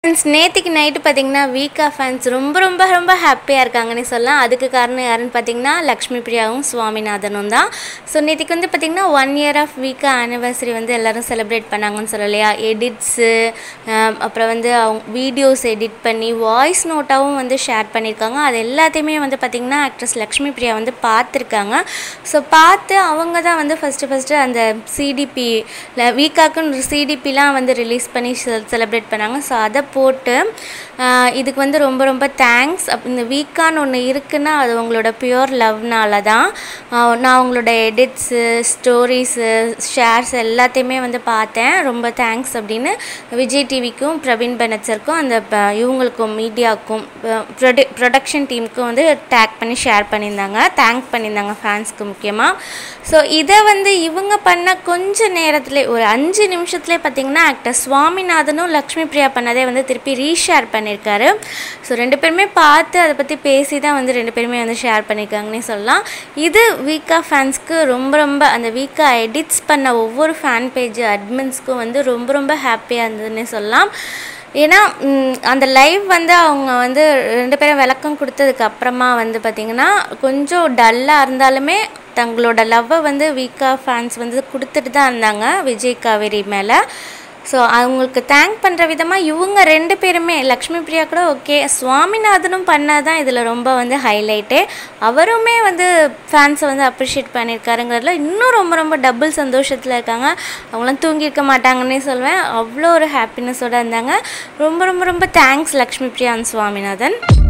friends நேற்றுக்கு night பார்த்தீங்கன்னா வீக்கா ஃபேன்ஸ் ரொம்ப ரொம்ப ரொம்ப ஹாப்பியாக இருக்காங்கன்னு சொல்லலாம் அதுக்கு காரணம் யாருன்னு பார்த்தீங்கன்னா லக்ஷ்மி பிரியாவும் சுவாமிநாதனும் தான் ஸோ நேற்றுக்கு வந்து பார்த்தீங்கன்னா ஒன் இயர் ஆஃப் வீக்கா ஆனிவர்சரி வந்து எல்லோரும் செலிப்ரேட் பண்ணாங்கன்னு சொல்லலையா எடிட்ஸு அப்புறம் வந்து அவங்க வீடியோஸ் எடிட் பண்ணி வாய்ஸ் நோட்டாகவும் வந்து ஷேர் பண்ணியிருக்காங்க அது எல்லாத்தையுமே வந்து பார்த்திங்கன்னா ஆக்ட்ரஸ் லக்ஷ்மி பிரியா வந்து பார்த்துருக்காங்க ஸோ பார்த்து அவங்க தான் வந்து ஃபஸ்ட்டு ஃபஸ்ட்டு அந்த சிடிபி வீக்காக்குன்னு ஒரு சிடிபிலாம் வந்து ரிலீஸ் பண்ணி செலிப்ரேட் பண்ணாங்க ஸோ அதை போட்டு ஆஹ் இதுக்கு வந்து ரொம்ப ரொம்ப தேங்க்ஸ் அப் இந்த வீக்கான்னு ஒன்று இருக்குன்னா அது உங்களோட பியூர் லவ்னால தான் ஆஹ் நான் உங்களோட எடிட்ஸு ஸ்டோரிஸு ஷேர்ஸ் எல்லாத்தையுமே வந்து பார்த்தேன் ரொம்ப தேங்க்ஸ் அப்படின்னு விஜய் டிவிக்கும் பிரவீன் பெனட்ஸருக்கும் அந்த ப- இவங்களுக்கும் மீடியாவுக்கும் ப்ரொடி ப்ரொடக்ஷன் டீமுக்கும் வந்து டேக் பண்ணி ஷேர் பண்ணியிருந்தாங்க தேங்க் பண்ணியிருந்தாங்க ஃபேன்ஸ்க்கு முக்கியமாக ஸோ இதை வந்து இவங்க பண்ண கொஞ்ச நேரத்தில் ஒரு அஞ்சு நிமிஷத்துலேயே பார்த்தீங்கன்னா ஆக்டர் சுவாமிநாதனும் லக்ஷ்மி பிரியா பண்ணதே வந்து திருப்பி ரீஷேர் பண்ணியிருக்காரு ஸோ ரெண்டு பேருமே பார்த்து அதை பற்றி பேசி தான் வந்து ரெண்டு பேருமே வந்து ஷேர் பண்ணியிருக்காங்கன்னே சொல்லலாம் இது வீக்கா ஃபேன்ஸ்க்கு ரொம்ப ரொம்ப அந்த வீக்கா எடிட்ஸ் பண்ண ஒவ்வொரு ஃபேன் பேஜ் அட்மின்ஸ்க்கும் வந்து ரொம்ப ரொம்ப ஹாப்பியாக இருந்ததுன்னே சொல்லலாம் ஏன்னா ம், அந்த லைவ் வந்து அவங்க வந்து ரெண்டு பேரும் விளக்கம் கொடுத்ததுக்கு அப்புறமா வந்து பார்த்திங்கன்னா கொஞ்சம் டல்லாக இருந்தாலுமே தங்களோட லவ்வை வந்து வீக்கா ஃபேன்ஸ் வந்து கொடுத்துட்டு தான் இருந்தாங்க விஜய் காவேரி மேலே ஸோ அவங்களுக்கு தேங்க் பண்ணுற விதமாக இவங்க ரெண்டு பேருமே லக்ஷ்மி பிரியா கூட ஓகே சுவாமிநாதனும் பண்ணால் தான் இதில் ரொம்ப வந்து ஹைலைட்டே அவருமே வந்து ஃபேன்ஸை வந்து அப்ரிஷியேட் பண்ணியிருக்காருங்கிறதுல இன்னும் ரொம்ப ரொம்ப டபுள் சந்தோஷத்தில் இருக்காங்க அவங்களாம் தூங்கியிருக்க மாட்டாங்கன்னே சொல்வேன் அவ்வளோ ஒரு ஹாப்பினஸோடு இருந்தாங்க ரொம்ப ரொம்ப ரொம்ப தேங்க்ஸ் லக்ஷ்மி பிரியா அண்ட் சுவாமிநாதன்